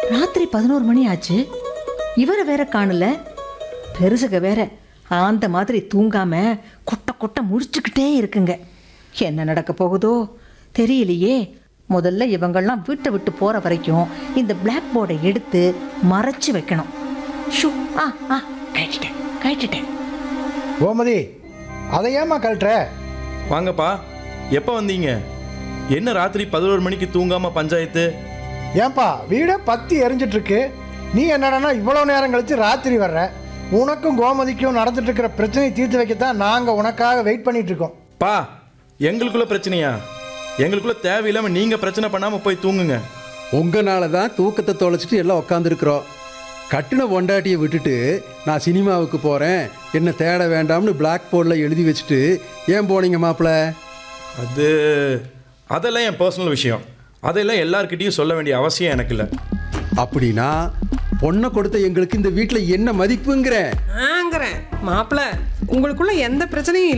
ராத்திரி பதினோரு மணி ஆச்சு இவரை வேற காணல பெருசுக வேற ஆந்த மாதிரி தூங்காம கொட்ட கொட்ட முடிச்சுக்கிட்டே இருக்குங்க என்ன நடக்க போகுதோ தெரியலையே முதல்ல இவங்கெல்லாம் வீட்டை விட்டு போற வரைக்கும் இந்த பிளாக் போர்டை எடுத்து மறைச்சு வைக்கணும் ஷூ ஆ ஆ கழிச்சிட்டேன் கழிச்சிட்டேன் கோமதி அதை ஏமா கழட்டுற வாங்கப்பா எப்போ வந்தீங்க என்ன ராத்திரி பதினோரு மணிக்கு தூங்காம பஞ்சாயத்து ஏன்பா வீடே பத்தி எரிஞ்சிட்டு இருக்கு நீ என்னடான்னா இவ்வளோ நேரம் கழிச்சு ராத்திரி வர்ற உனக்கும் கோமதிக்கும் நடந்துட்டு இருக்கிற பிரச்சனையை தீர்த்து வைக்கத்தான் நாங்கள் உனக்காக வெயிட் பண்ணிட்டு இருக்கோம் பா எங்களுக்குள்ள பிரச்சனையா எங்களுக்குள்ள தேவையில்லாம நீங்க பிரச்சனை பண்ணாம போய் தூங்குங்க உங்களால தான் தூக்கத்தை தொலைச்சிட்டு எல்லாம் உக்காந்துருக்குறோம் கட்டின பொண்டாட்டியை விட்டுட்டு நான் சினிமாவுக்கு போகிறேன் என்ன தேட வேண்டாம்னு பிளாக் போர்டில் எழுதி வச்சுட்டு ஏன் போனீங்க மாப்பிள்ள அது அதெல்லாம் என் பர்சனல் விஷயம் அதெல்லாம் எல்லார்கிட்டயும் சொல்ல வேண்டிய அவசியம் எனக்கு இல்லை அப்படின்னா பொண்ணை கொடுத்த எங்களுக்கு இந்த வீட்டில் என்ன மதிப்புங்கிறேன் ஆங்கிறேன் மாப்பிள்ள உங்களுக்குள்ள எந்த பிரச்சனையும்